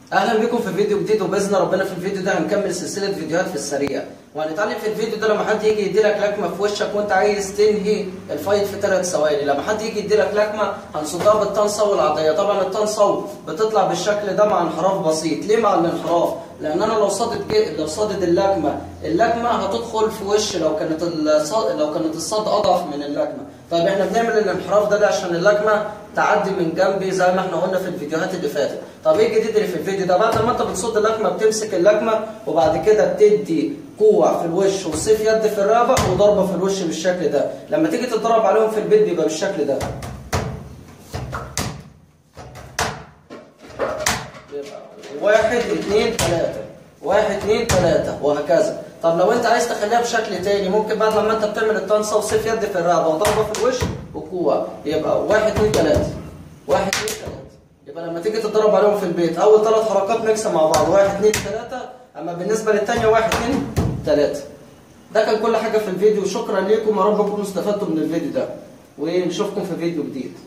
اهلا بكم في فيديو جديد وباذن ربنا في الفيديو ده هنكمل سلسله فيديوهات في السريع وهنتعلم في الفيديو ده لما حد يجي يديلك لكمه في وشك وانت عايز تنهي الفايت في ثلاث ثواني لما حد يجي يديلك لكمه هنصدها بالطنصه والعضيه طبعا الطنصه بتطلع بالشكل ده مع انحراف بسيط ليه مع الانحراف لان انا لو صادت لو صادت اللكمه اللكمه هتدخل في وش لو كانت الصاد لو كانت الصاد اضعف من اللكمه طيب احنا بنعمل الانحراف ده, ده عشان اللكمه تعدي من جنبي زي ما احنا قلنا في الفيديوهات اللي فاتت طب ايه الجديد اللي في الفيديو ده بعد ما انت بتصد اللكمه بتمسك اللكمه وبعد كده بتدي كوع في الوش وصيف يد في الرقبه وضربه في الوش بالشكل ده لما تيجي تتدرب عليهم في البيت بيبقى بالشكل ده واحد اثنين ثلاثة واحد اثنين ثلاثة وهكذا طب لو انت عايز تخليها بشكل تاني ممكن بعد لما انت بتعمل الطنصة وصيف يد في الرقبة وضربة في الوش وكوع يبقى واحد اثنين ثلاثة واحد اثنين ثلاثة يبقى لما تيجي تتدرب عليهم في البيت اول ثلاث حركات ميكس مع بعض واحد اثنين ثلاثة اما بالنسبة للثانية واحد اثنين ثلاثة ده كان كل حاجة في الفيديو شكرا لكم يا رب تكونوا استفدتوا من الفيديو ده ونشوفكم في فيديو جديد